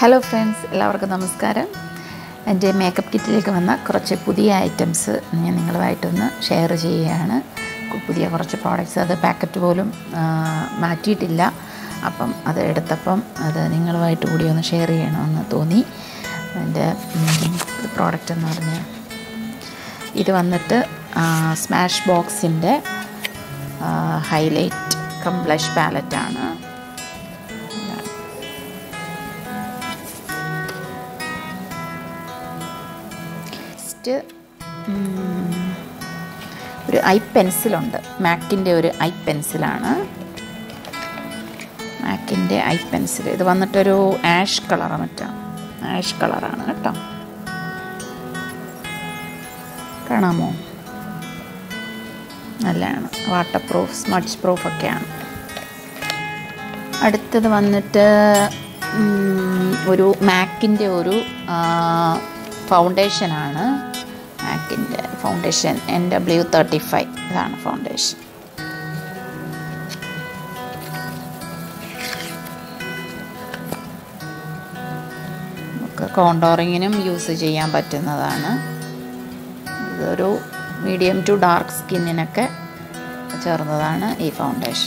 hello friends എല്ലാവർക്കും നമസ്കാരം എൻ്റെ മേക്കപ്പ് കിറ്റിലേക്ക് വന്ന കുറച്ച് പുതിയ ഐറ്റംസ് ഞാൻ നിങ്ങളുമായിട്ടൊന്ന് ഷെയർ ചെയ്യുകയാണ് കു- പുതിയ കുറച്ച് പ്രോഡക്റ്റ്സ് അത് പാക്കറ്റ് പോലും ആ, മാറ്റിയിട്ടില്ല അപ്പം അത് എടുത്തപ്പം അത് നിങ്ങളുമായിട്ട് കൂടി ഒന്ന് ഷെയർ ചെയ്യണമെന്ന് തോന്നി എൻ്റെ പ്രോഡക്റ്റ് എന്ന് പറഞ്ഞാൽ ഇത് വന്നിട്ട് സ്മാഷ് ബോക്സിൻ്റെ ഹൈലൈറ്റ് കം ബ്ലഷ് പാലറ്റാണ് നെക്സ്റ്റ് ഒരു ഐ പെൻസിലുണ്ട് മാക്കിൻ്റെ ഒരു ഐ പെൻസിലാണ് മാക്കിൻ്റെ ഐ പെൻസിൽ ഇത് വന്നിട്ടൊരു ആഷ് കളറ് മറ്റാണ് ആഷ് കളറാണ് കേട്ടോ കാണാമോ നല്ലതാണ് വാട്ടർ പ്രൂഫ് സ്മഡ്ജ് പ്രൂഫ് ഒക്കെയാണ് അടുത്തത് വന്നിട്ട് ഉം, ഒരു മാക്കിൻ്റെ ഒരു ഫൗണ്ടേഷനാണ് മാക്കിൻ്റെ foundation N W thirty five ഇതാണ് ഫൗണ്ടേഷൻ നമുക്ക് കോണ്ടോറിങ്ങിനും യൂസ് ചെയ്യാൻ പറ്റുന്നതാണ് ഇതൊരു മീഡിയം ടു ഡാർക്ക് സ്കിന്നിനൊക്കെ ചേർന്നതാണ് ഈ ഫൗണ്ടേഷൻ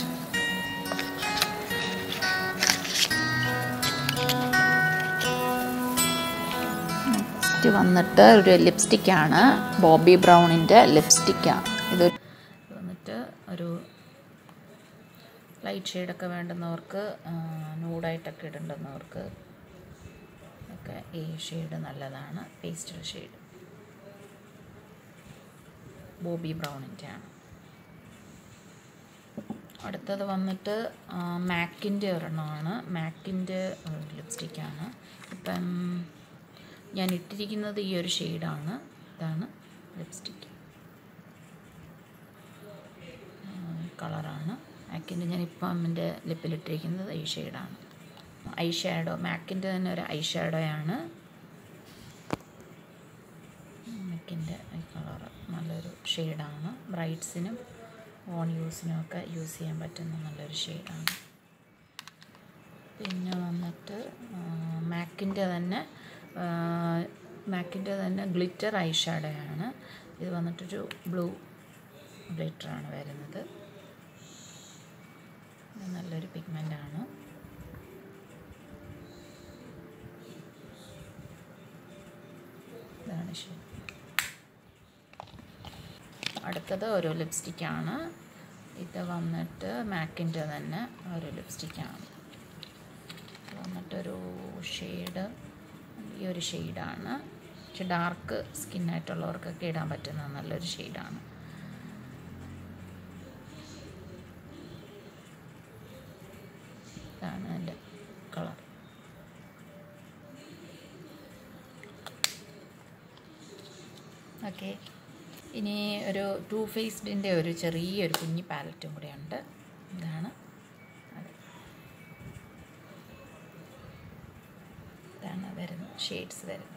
നെക്സ്റ്റ് വന്നിട്ട് ഒരു ലിപ്സ്റ്റിക്കാണ് ബോബി ബ്രൗണിൻ്റെ ലിപ്സ്റ്റിക്കാണ് ഇത് വന്നിട്ട് ഒരു ലൈറ്റ് ഷെയ്ഡൊക്കെ വേണ്ടുന്നവർക്ക് നൂഡായിട്ടൊക്കെ ഇടേണ്ടുന്നവർക്ക് ഒക്കെ ഈ ഷെയ്ഡ് നല്ലതാണ് പേസ്റ്റൽ ഷെയ്ഡ് ബോബി ബ്രൗണിൻ്റെ ആണ് അടുത്തത് വന്നിട്ട് മാക്കിൻ്റെ ഒരെണ്ണമാണ് മാക്കിൻ്റെ ലിപ്സ്റ്റിക്കാണ് ഇപ്പം ഞാൻ ഇട്ടിരിക്കുന്നത് ഈ ഒരു ഷെയ്ഡാണ് ഇതാണ് ലിപ്സ്റ്റിക്ക് കളറാണ് മാക്കിൻ്റെ ഞാൻ ഇപ്പം എൻ്റെ ലിപ്പിലിട്ടിരിക്കുന്നത് ഈ ഷെയ്ഡാണ് ഐ ഷാഡോ മാക്കിൻ്റെ തന്നെ ഒരു ഐ ഷാഡോയാണ് മാക്കിൻ്റെ ഈ കളർ നല്ലൊരു ഷെയ്ഡാണ് ബ്രൈറ്റ്സിനും ഓൺ യൂസിനും ഒക്കെ യൂസ് ചെയ്യാൻ പറ്റുന്ന നല്ലൊരു ഷെയ്ഡാണ് പിന്നെ വന്നിട്ട് മാക്കിൻ്റെ തന്നെ മാക്കിൻ്റെ തന്നെ ഗ്ലിറ്റർ ഐ ഷാഡോയാണ് ഇത് വന്നിട്ടൊരു ബ്ലൂ ഗ്ലിറ്ററാണ് വരുന്നത് ഇത് നല്ലൊരു പിഗ്മെൻ്റാണ് ഇതാണ് ഷെയ്ഡ് അടുത്തത് ഒരു ലിപ്സ്റ്റിക്കാണ് ഇത് വന്നിട്ട് മാക്കിൻ്റെ തന്നെ ഒരു ലിപ്സ്റ്റിക്കാണ് ഇത് വന്നിട്ടൊരു ഷെയ്ഡ് ഈ ഒരു ഷെയ്ഡാണ് പക്ഷെ ഡാർക്ക് സ്കിന്നായിട്ടുള്ളവർക്കൊക്കെ ഇടാൻ പറ്റുന്ന നല്ലൊരു ഷെയ്ഡാണ് ഇതാണ് എൻ്റെ കളർ ഓക്കെ ഇനി ഒരു ടു ഫേസ്ഡിൻ്റെ ഒരു ചെറിയൊരു കുഞ്ഞി പാലറ്റും കൂടെ ഉണ്ട് ഇതാണ് അത് ഇതാണ് വരുന്നത് ഷെയ്ഡ്സ് വരുന്നത്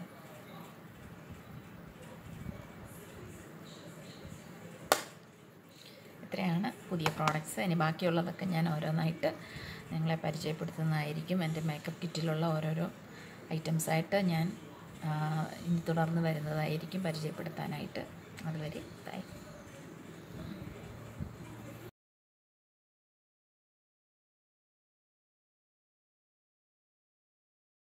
ഇത്രയാണ് പുതിയ പ്രോഡക്റ്റ്സ് ഇനി ബാക്കിയുള്ളതൊക്കെ ഞാൻ ഓരോന്നായിട്ട് നിങ്ങളെ പരിചയപ്പെടുത്തുന്നതായിരിക്കും എൻ്റെ മേക്കപ്പ് കിറ്റിലുള്ള ഓരോരോ ഐറ്റംസായിട്ട് ഞാൻ ആ, ഇനി തുടർന്ന് വരുന്നതായിരിക്കും പരിചയപ്പെടുത്താനായിട്ട് അതുവരെ ബൈ